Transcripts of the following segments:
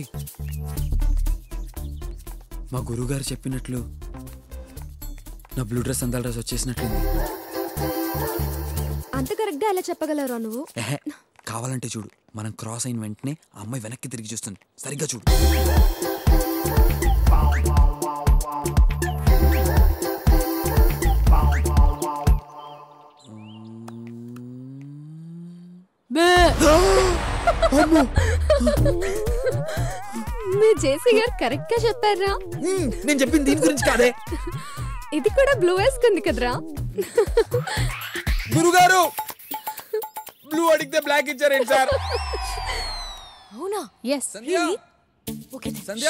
మా గురువుగారు చెప్పినట్లు నా బ్లూ డ్రెస్ అందాల డ్రెస్ వచ్చేసినట్లుంది అంత కరెక్ట్ గా ఎలా చెప్పగలరా నువ్వు ఎహె కావాలంటే చూడు మనం క్రాస్ అయిన వెంటనే ఆ అమ్మాయి వెనక్కి తిరిగి చూస్తుంది సరిగ్గా చూడు మీ జేసీ గారు కరెక్ట్ గా చెప్పారా మ్మ్, నేను చెప్పింది దీని గురించి కాదే ఇది కూడా బ్లూ వేసుకుంది కదరా గురుగారు బ్లూ అడిగితే బ్లాక్ ఇచ్చారేంటి సార్ అవునా ఎస్ సంధ్య ఓకే సంధ్య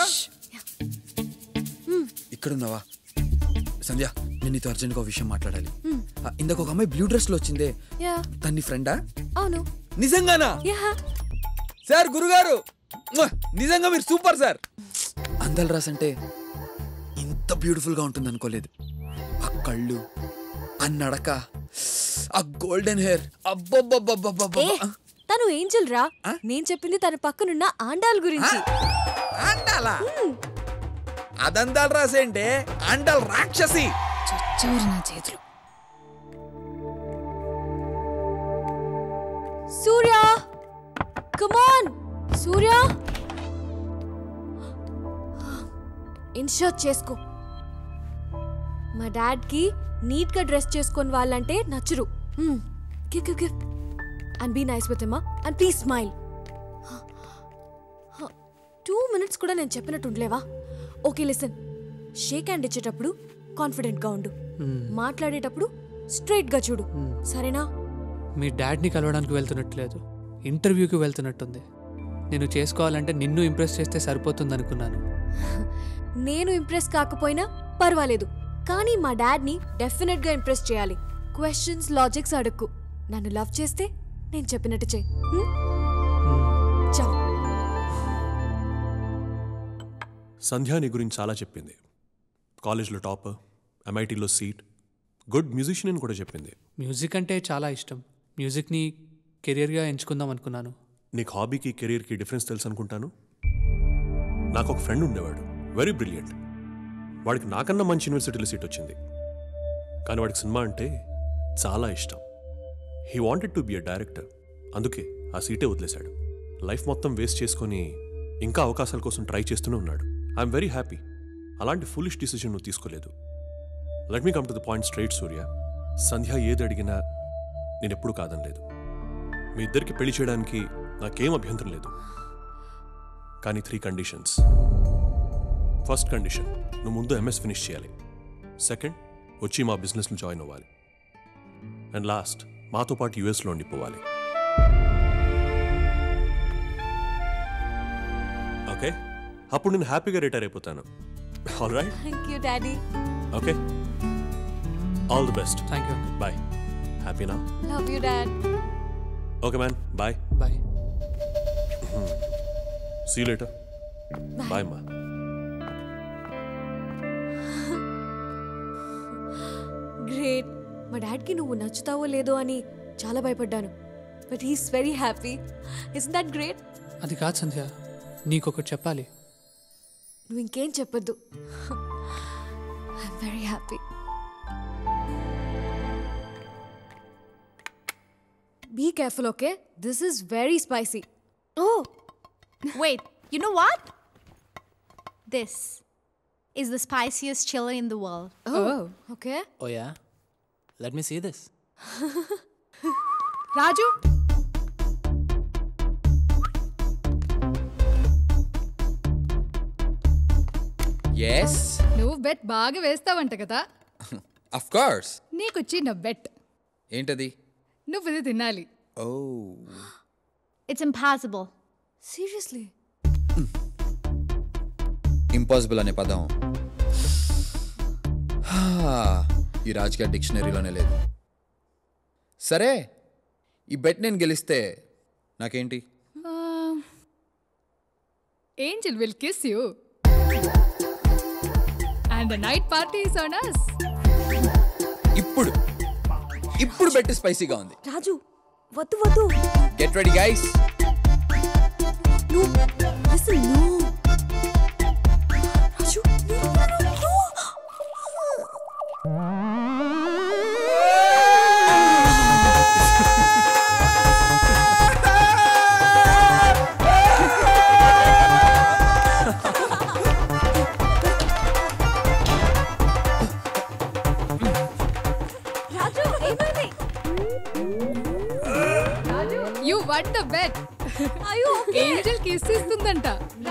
ఇక్కడున్నావా సంధ్య నేను నీతో అర్జెంట్గా ఒక విషయం మాట్లాడాలి ఆ, ఇందాక ఒక అమ్మాయి బ్లూ డ్రెస్ లో వచ్చిందే యా తన్ని ఫ్రెండా అవును నిజంగానా యా సార్ గురుగారు మ్వా! నిజంగా మీరు సూపర్ సార్ అందల్ రాస్ అంటే ఇంత బ్యూటిఫుల్ గా ఉంటుంది అనుకోలేదు ఆ కళ్ళు ఆ నడక ఆ గోల్డెన్ హెయిర్ అబ్బబ్బబ్బబ్బబ్బబ్బ ఏ తను ఏంజల్ రా నేను చెప్పింది తన పక్కనున్న ఆండాల్ గురించి అండాలా అదందాలు రాసేంటే అండాల్ రాక్షసి చచ్చూరు నా చేతులు సూర్య కమాన్ సూర్య ఇన్షర్ట్ చేసుకో మా డాడ్ కి నీట్ గా డ్రెస్ చేసుకొని వాళ్ళంటే నచ్చరు give give give and be nice with Emma and please smile two minutes కూడా నేను చెప్పినట్టు ఉండలేవా ఓకే లిసన్ షేక్ హ్యాండ్ ఇచ్చేటప్పుడు కాన్ఫిడెంట్ గా ఉండు మాట్లాడేటప్పుడు స్ట్రైట్ గా చూడు సరేనా మీ డాడ్ని కలవడానికి వెళ్తున్నట్లేదు ఇంటర్వ్యూకి వెళ్తున్నట్టుంది నేను చేసుకోవాలంటే నిన్ను ఇంప్రెస్ చేస్తే సరిపోతుంది అనుకున్నాను నేను ఇంప్రెస్ కాకపోయినా పర్వాలేదు కానీ మా డాడ్ని డెఫినెట్ గా ఇంప్రెస్ చేయాలి క్వశ్చన్స్ లాజిక్స్ అడుక్కు నన్ను లవ్ చేస్తే నేను చెప్పినట్టు చెయ్యి హ్మ్? చలో సంధ్య నీ గురించి చాలా చెప్పింది కాలేజ్లో టాపర్ ఎంఐటీలో సీట్ గుడ్ మ్యూజిషియన్ అని కూడా చెప్పింది మ్యూజిక్ అంటే చాలా ఇష్టం మ్యూజిక్ని కెరియర్గా ఎంచుకుందాం అనుకున్నాను నీకు హాబీకి కెరీర్కి డిఫరెన్స్ తెలుసు అనుకుంటాను నాకు ఒక ఫ్రెండ్ ఉండేవాడు వెరీ బ్రిలియంట్ వాడికి నాకన్నా మంచి యూనివర్సిటీలో సీట్ వచ్చింది కానీ వాడికి సినిమా అంటే చాలా ఇష్టం he wanted to be a director అందుకే ఆ సీటే వదిలేశాడు లైఫ్ మొత్తం వేస్ట్ చేసుకొని ఇంకా అవకాశాల కోసం ట్రై చేస్తూనే ఉన్నాడు ఐఎమ్ వెరీ హ్యాపీ అలాంటి ఫులిష్ డిసిజన్ నువ్వు తీసుకోలేదు let me come to the point straight Surya Sandhya ఏది అడిగినా నేను ఎప్పుడూ కాదనలేదు మీ ఇద్దరికి పెళ్లి చేయడానికి నాకేం అభ్యంతరం లేదు కానీ త్రీ కండిషన్స్ ఫస్ట్ కండిషన్ నువ్వు ముందు ఎంఎస్ ఫినిష్ చేయాలి సెకండ్ వచ్చి మా బిజినెస్లో జాయిన్ అవ్వాలి అండ్ లాస్ట్ మాతో పాటు యుఎస్లో ఉండిపోవాలి ఓకే అప్పుడు నేను హ్యాపీగా రిటైర్ అయిపోతాను all right thank you daddy okay all the best thank you bye హ్యాపీనా love you dad okay man bye bye see later bye మా గ్రేట్ మా డాడ్కి నువ్వు నచ్చుతావో లేదో అని చాలా భయపడ్డాను but he's very happy is that great అది కాదు సంధ్య నీకొకటి చెప్పాలి నువ్వు ఇంకేం చెప్పొద్దు I'm very happy be careful okay this is very spicy oh Wait, you know what? This is the spiciest chili in the world. Okay Oh, yeah? Let me see this. Raju yes నువ్వు bet బాగా వేస్తావంట కదా of course నీకు చిన్న bet ఏంటది నువ్వు ఇది తినాలి ఓ It's impossible. సీరియస్లీ ఇంపాసిబుల్ అనే పదం హా, ఈ రాజకీయ డిక్షనరీలోనే లేదు సరే ఈ బెట్ నేను గెలిస్తే నాకేంటి angel will kiss you and the night party is on us ఇప్పుడు ఇప్పుడు బెట్ స్పైసీగా ఉంది రాజు వద్దు వద్దు గెట్ రెడీ గైస్ నువ్వు listen no what the bet అయ్యో ఏంజల్ కిస్ ఇస్తుందంట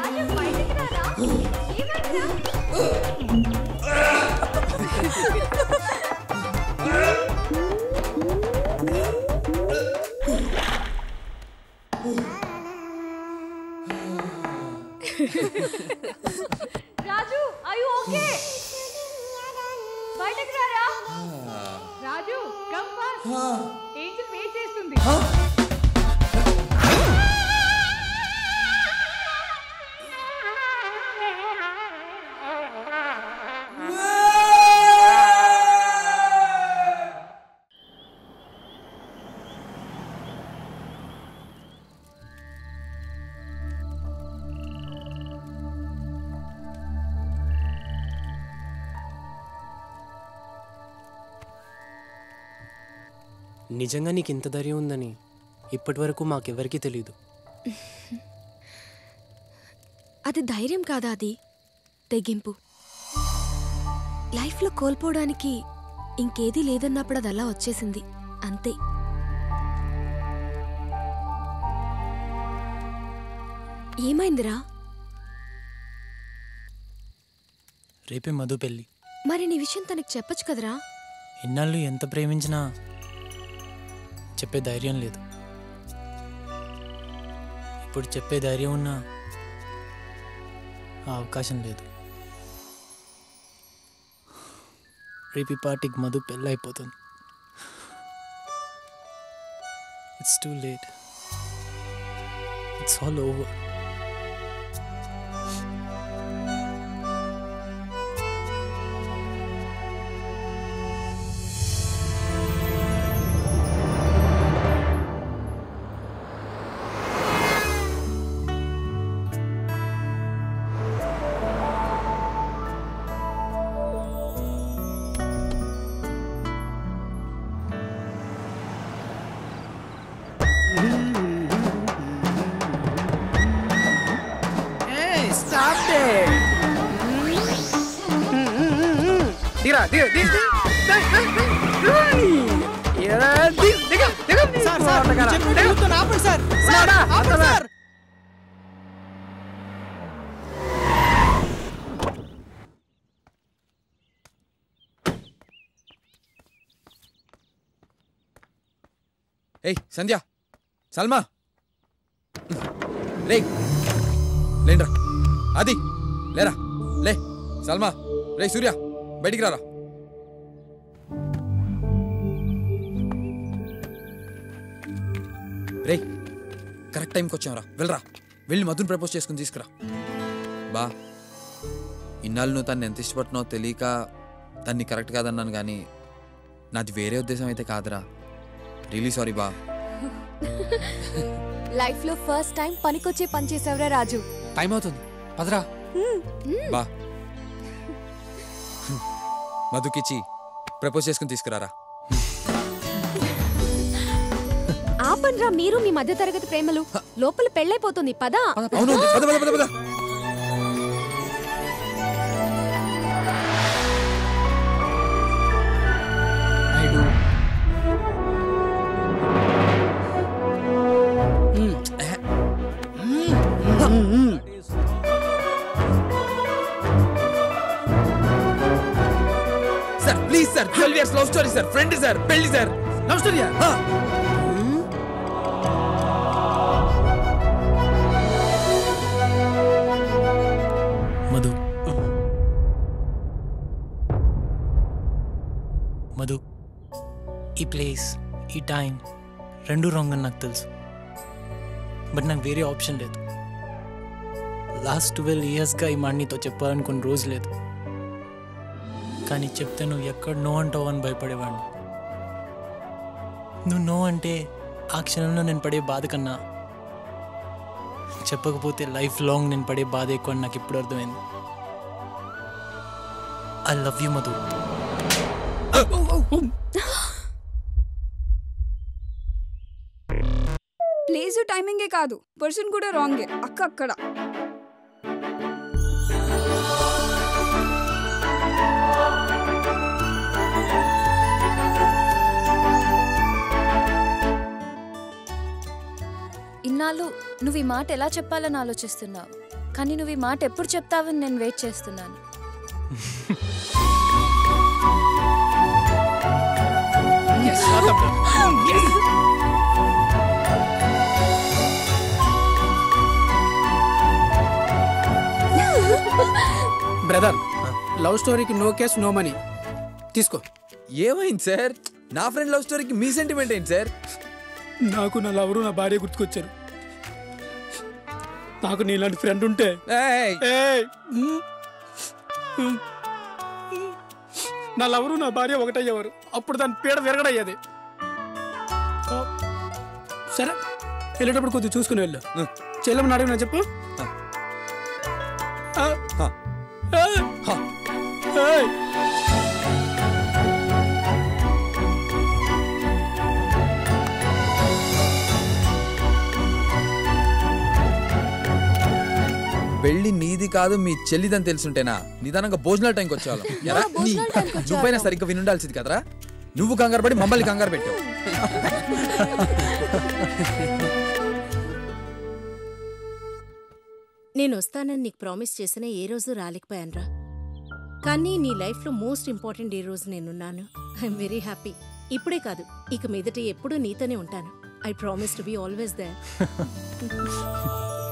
రాజు అయ్యో ఓకే బయటకు రారా Raju come fast angel wait చేస్తుంది నిజంగా నీకు ఇంత ధైర్యం ఉందని ఇప్పటి వరకు మాకెవరికీ తెలియదు అది ధైర్యం కాదా అది తెగింపు లైఫ్లో కోల్పోవడానికి ఇంకేదీ లేదన్నప్పుడు అది అలా వచ్చేసింది అంతే ఏమైందిరా రేపే మధు పెళ్ళి మరి నీ విషయం తనకి చెప్పొచ్చు కదరా ఇన్నాళ్ళు ఎంత ప్రేమించినా చెప్పే ధైర్యం లేదు ఇప్పుడు చెప్పే ధైర్యం ఉన్నా ఆ అవకాశం లేదు రేపు ఈ పార్టీకి మధు పెళ్ళి అయిపోతుంది it's too late it's all over దిగరా దిగ దిగ ఏయ్ సంధ్య సల్మా లే లేండ్రా అది లేరా లే సల్మా రే సూర్య బయటికి రారా రే కరెక్ట్ టైంకి వచ్చాంరా వెళ్ళరా వెళ్ళి మధుని ప్రపోజ్ చేసుకుని తీసుకురా బా ఇన్నాళ్ళు నువ్వు తను ఎంత ఇష్టపడుతున్నావో తెలియక తన్ని కరెక్ట్ కాదన్నాను కానీ నాది వేరే ఉద్దేశం అయితే కాదురా రియలీ సారీ బా లైఫ్ లో ఫస్ట్ టైం పనికొచ్చే పని చేసావురా రాజు టైం అవుతుంది పదరా బా మధుకిచ్చి ప్రపోజ్ చేసుకుని తీసుకురారా ఆపండ్రా మీరు మీ మధ్య తరగతి ప్రేమలు లోపల పెళ్ళైపోతుంది పదా అవును పద పద పద పద I do sir please sir twelve years love story sir friend sir పెళ్లి సార్ లవ్ స్టోరీయా మధు మధు ఈ ప్లేస్ ఈ టైం రెండు రాంగ్ అని నాకు తెలుసు బట్ నాకు వేరే ఆప్షన్ లేదు లాస్ట్ ట్వెల్వ్ ఇయర్స్గా ఈ మాట నీతో చెప్పాలనుకున్న రోజు లేదు కానీ చెప్తే నువ్వు ఎక్కడ నో అంటావు అని భయపడేవాడిని నువ్వు నో అంటే ఆ క్షణంలో నేను పడే బాధ కన్నా చెప్పకపోతే లైఫ్ లాంగ్ నేను పడే బాధ ఎక్కువ అని నాకు ఇప్పుడు అర్థమైంది I love you Madhu place టైమింగే కాదు పర్సన్ కూడా రాంగే అక్క అక్కడ ఇన్నాళ్ళు నువ్వు ఈ మాట ఎలా చెప్పాలని ఆలోచిస్తున్నావు కానీ నువ్వు ఈ మాట ఎప్పుడు చెప్తావని నేను వెయిట్ చేస్తున్నాను బ్రదర్ లవ్ స్టోరీకి నో కేస్ నో మనీ తీసుకో ఏమైంది సార్ నా ఫ్రెండ్ లవ్ స్టోరీకి మీ సెంటిమెంట్ ఏంటి సార్ నాకు నా లవరు నా భార్య గుర్తుకొచ్చారు నాకు నీలాంటి ఫ్రెండ్ ఉంటే ఏయ్, ఏయ్, మ్, మ్, నా లవరు నా భార్య ఒకటయ్యేవారు అప్పుడు దాని పీడ విరగడయ్యేది ఆ, సరే వెళ్ళేటప్పుడు కొద్దిగా చూసుకుని వెళ్ళు చెల్లెమ్మని అడిగినా చెప్పు ఆ, హా. ఏయ్, హా. ఏయ్. పెళ్లి నీది కాదు మీ చెల్లిదని తెలుసుంటేనా నిదానంగా భోజనాల టైంకి వచ్చేవాళ్ళం ఎరా, నీ- భోజనాల టైంకి వచ్చేవాళ్ళం. నువ్వైనా సరిగ్గా వినుండాల్సింది కదరా నువ్వు కంగారు పడి మమ్మల్ని కంగారు పెట్టావు నేను వస్తానని నీకు ప్రామిస్ చేసిన ఏ రోజు రాలేకపోయానురా కానీ నీ లైఫ్లో మోస్ట్ ఇంపార్టెంట్ ఏ రోజు నేనున్నాను ఐఎమ్ వెరీ హ్యాపీ ఇప్పుడే కాదు ఇక మీదట ఎప్పుడూ నీతోనే ఉంటాను I promise to be always there